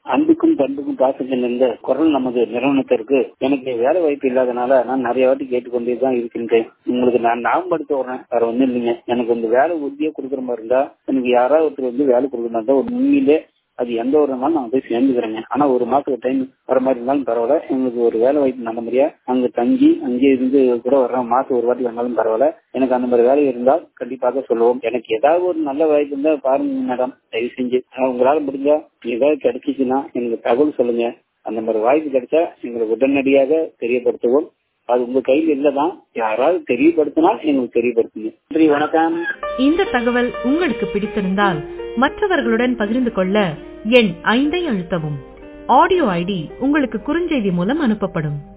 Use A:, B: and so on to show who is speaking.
A: அன்புக்கும் பண்புக்கும் பாசத்தில் இருந்த குரல் நமது நிறுவனத்திற்கு எனக்கு வேலை வாய்ப்பு இல்லாதனால நான் நிறைய வாட்டி கேட்டுக்கொண்டே தான் இருக்கின்றேன் உங்களுக்கு நான் ஞாபகப்படுத்த வரேன் வேற ஒண்ணும் இல்லைங்க எனக்கு இந்த வேலை உறுதியா கொடுக்குற மாதிரி இருந்தா எனக்கு யாராவது ஒருத்தர் வந்து வேலை கொடுக்குற மாதிரி இருந்தா ஒரு உண்மையிலே அது எந்த ஒரு நாளும் நான் போய் சேர்ந்துக்கிறேங்க ஆனா ஒரு மாசத்துக்கு டைம் வர மாதிரி இருந்தாலும் பரவாயில்ல எங்களுக்கு ஒரு வேலை வாய்ப்பு நல்ல முறையா அங்க தங்கி அங்கே இருந்து கூட வர்றோம் மாசம் ஒரு வாட்டி வந்தாலும் பரவாயில்ல எனக்கு அந்த மாதிரி வேலை இருந்தால் கண்டிப்பாக சொல்லுவோம் எனக்கு ஏதாவது ஒரு நல்ல வாய்ப்பு இருந்தா பாருங்க மேடம் தயவு செஞ்சு உங்களால முடிஞ்சா ஏதாவது கிடைச்சிச்சுன்னா எனக்கு தகவல் சொல்லுங்க அந்த மாதிரி வாய்ப்பு கிடைச்சா எங்களுக்கு உடனடியாக தெரியப்படுத்துவோம் அது உங்க கையில் இல்லதான் யாராவது தெரியப்படுத்தினால் எங்களுக்கு தெரியப்படுத்துங்க நன்றி வணக்கம்
B: இந்த தகவல் உங்களுக்கு பிடித்திருந்தால் மற்றவர்களுடன் பகிர்ந்து கொள்ள எண் ஐந்தை அழுத்தவும் ஆடியோ ஐடி உங்களுக்கு குறுஞ்செய்தி மூலம் அனுப்பப்படும்